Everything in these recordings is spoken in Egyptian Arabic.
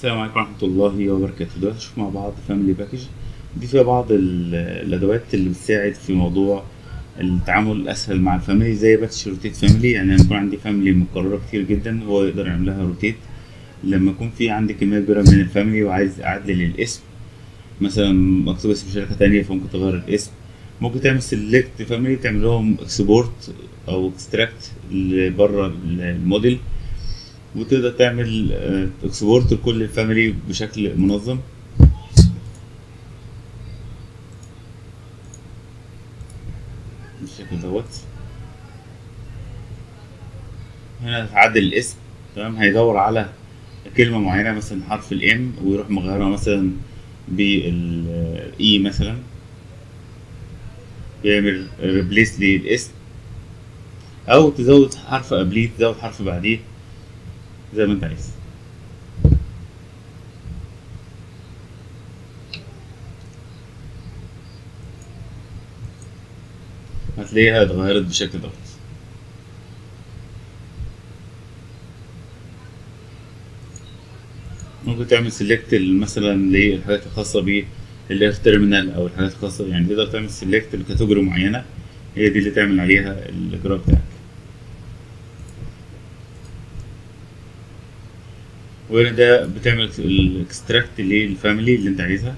السلام عليكم ورحمة الله وبركاته دلوقتي نشوف مع بعض فاميلي باكج دي فيها بعض ال- الأدوات اللي بتساعد في موضوع التعامل الأسهل مع الفاميلي زي باتش روتيت فاميلي يعني لما يكون عندي فاميلي مكررة كتير جدا هو يقدر يعمل لها روتيت لما يكون في عندي كمية كبيرة من الفاميلي وعايز أعدل الاسم مثلا مكتوب اسم شركة تانية فممكن تغير الاسم ممكن تعمل سيلكت فاميلي تعمل لهم اكسبورت أو اكستراكت بره الموديل وتقدر تعمل اكسبورت لكل الفاميلي بشكل منظم بالشكل دوت هنا هتعدل الاسم تمام هيدور على كلمة معينة مثلا حرف الام ويروح مغيرها مثلا بالاي مثلا يعمل ريبليس للاسم او تزود حرف قبليه تزود حرف بعديه زي ما انت عايز هتلاقيها اتغيرت بالشكل دوت ممكن تعمل سيلكت مثلا للحاجات الخاصة ب الاير تيرمينال او الحاجات الخاصة يعني تقدر تعمل سيلكت لكاتيجوري معينة هي دي اللي تعمل عليها الاجراء بتاعك وهنا ده بتعمل الاكستراكت للفاميلي اللي انت عايزها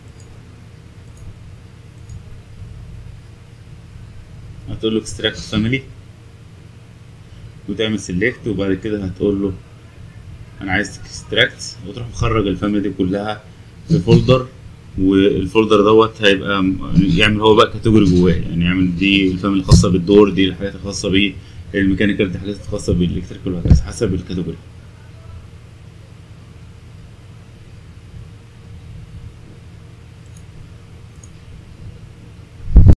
هتقول له اكستراكت فاميلي وتعمل سيلكت وبعد كده هتقول له انا عايز اكستراكت وتروح مخرج الفاميلي دي كلها في فولدر والفولدر دوت هيبقى يعمل هو بقى كاتيجوري جواه يعني يعمل دي الفاميلي الخاصه بالدور دي الحاجات الخاصه بالميكانيكال دي الحاجات الخاصه بالالكتريكال وهكذا حسب الكاتيجوري